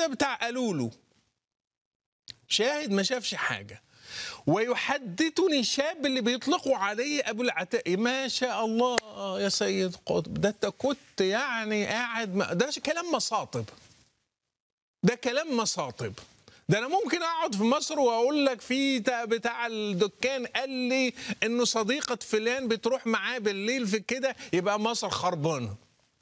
ده بتاع قالوا له شاهد ما شافش حاجه ويحدثني شاب اللي بيطلقوا عليه ابو العتاق ما شاء الله يا سيد قطب ده انت كنت يعني قاعد ما ده كلام مصاطب ده كلام مصاطب ده انا ممكن اقعد في مصر واقول لك في تا- بتاع الدكان قال لي انه صديقه فلان بتروح معاه بالليل في كده يبقى مصر خربانه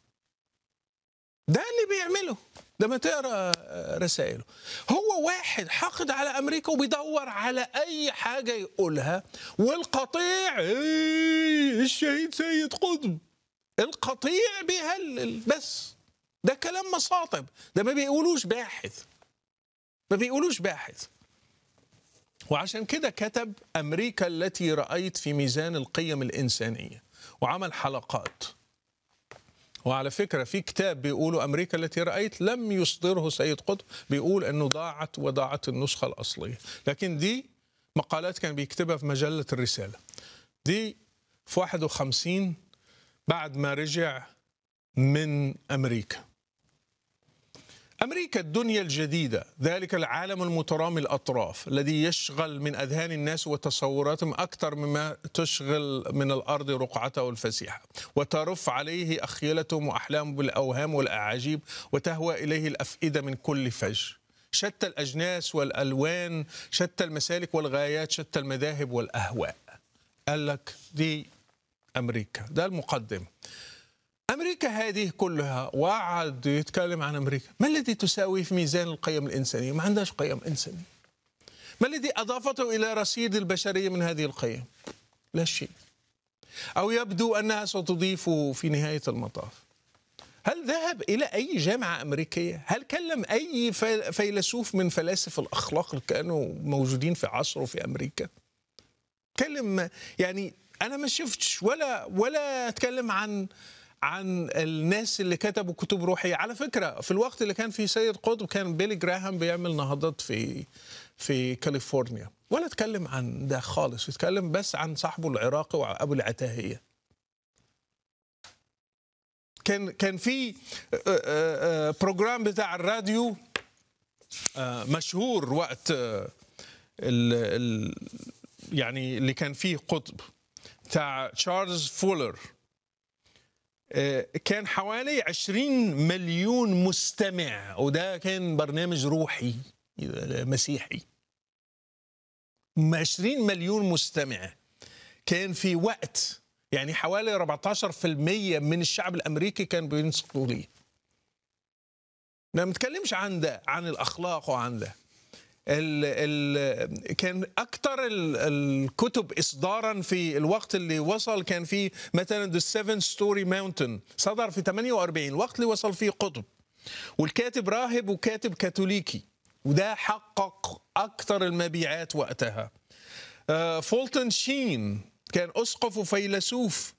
ده اللي بيعمله ده ما تقرا رسائله هو واحد حاقد على امريكا وبيدور على اي حاجه يقولها والقطيع إيه الشهيد سيد قطب القطيع بيهلل بس ده كلام مصاطب ده ما بيقولوش باحث ما بيقولوش باحث وعشان كده كتب امريكا التي رايت في ميزان القيم الانسانيه وعمل حلقات وعلى فكرة في كتاب بيقولوا أمريكا التي رأيت لم يصدره سيد قطب بيقول أنه ضاعت وضاعت النسخة الأصلية لكن دي مقالات كان بيكتبها في مجلة الرسالة دي في 51 بعد ما رجع من أمريكا أمريكا الدنيا الجديدة ذلك العالم المترامي الأطراف الذي يشغل من أذهان الناس وتصوراتهم أكثر مما تشغل من الأرض رقعته الفسيحة وترف عليه أخيلتهم وأحلامهم بالأوهام والأعاجيب وتهوى إليه الأفئدة من كل فج شتى الأجناس والألوان شتى المسالك والغايات شتى المذاهب والأهواء قال لك دي أمريكا ده المقدم أمريكا هذه كلها وقعد يتكلم عن أمريكا ما الذي تساوي في ميزان القيم الإنسانية ما عندهاش قيم إنسانية ما الذي أضافته إلى رصيد البشرية من هذه القيم لا شيء أو يبدو أنها ستضيف في نهاية المطاف هل ذهب إلى أي جامعة أمريكية؟ هل كلم أي فيل- فيلسوف من فلاسفة الأخلاق اللي كانوا موجودين في عصره في أمريكا؟ كلم يعني أنا ما شفتش ولا ولا أتكلم عن عن الناس اللي كتبوا كتب روحية على فكرة في الوقت اللي كان فيه سيد قطب كان بيلي جراهام بيعمل نهضات في في كاليفورنيا ولا اتكلم عن ده خالص اتكلم بس عن صاحبه العراقي وابو العتاهيه كان كان في آه، آه، آه، بروجرام بتاع الراديو آه، مشهور وقت آه، ال ال يعني اللي كان فيه قطب بتاع تشارلز فولر آه، كان حوالي 20 مليون مستمع وده كان برنامج روحي مسيحي 20 مليون مستمع كان في وقت يعني حوالي 14% من الشعب الامريكي كان بينصتوا ليه ما بنتكلمش عن ده عن الاخلاق وعن ده ال ال كان اكثر ال- الكتب اصدارا في الوقت اللي وصل كان في مثلا The Seven Story Mountain صدر في 48 الوقت اللي وصل فيه قطب والكاتب راهب وكاتب كاثوليكي وده حقق اكثر المبيعات وقتها آه، فولتن شين كان اسقف وفيلسوف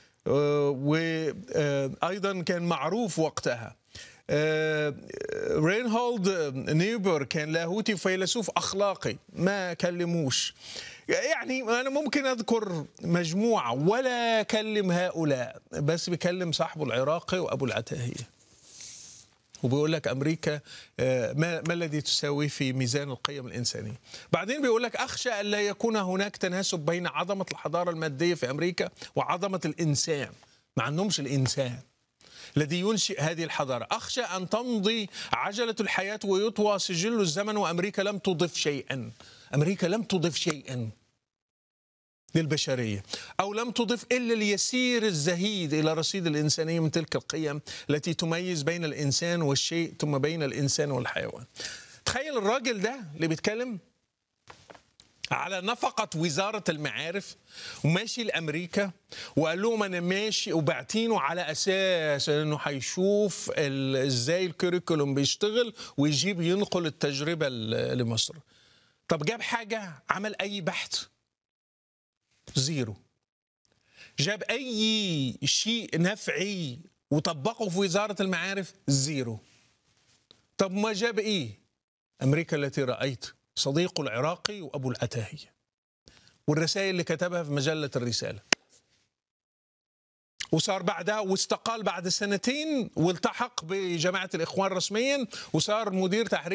وايضا كان معروف وقتها آه، رينهولد نيبر كان لاهوتي وفيلسوف اخلاقي ما كلموش يعني انا ممكن اذكر مجموعه ولا اكلم هؤلاء بس بكلم صاحبه العراقي وابو العتاهيه وبيقول لك امريكا آه، ما ما الذي تساوي في ميزان القيم الانسانيه. بعدين بيقول لك اخشى الا يكون هناك تناسب بين عظمه الحضاره الماديه في امريكا وعظمه الانسان. ما عندهمش الانسان. الذي ينشئ هذه الحضاره، اخشى ان تمضي عجله الحياه ويطوى سجل الزمن وامريكا لم تضف شيئا. امريكا لم تضف شيئا. للبشرية أو لم تضف إلا اليسير الزهيد إلى رصيد الإنسانية من تلك القيم التي تميز بين الإنسان والشيء ثم بين الإنسان والحيوان تخيل الراجل ده اللي بيتكلم على نفقة وزارة المعارف وماشي لأمريكا وقال لهم أنا ماشي وبعتينه على أساس أنه هيشوف ال- إزاي الكوريكولوم بيشتغل ويجيب ينقل التجربة ل- لمصر طب جاب حاجة عمل أي بحث زيرو جاب اي شيء نفعي وطبقه في وزاره المعارف زيرو طب ما جاب ايه امريكا التي رايت صديقه العراقي وابو العتاهيه والرسائل اللي كتبها في مجله الرساله وصار بعدها واستقال بعد سنتين والتحق بجماعه الاخوان رسميا وصار مدير تحرير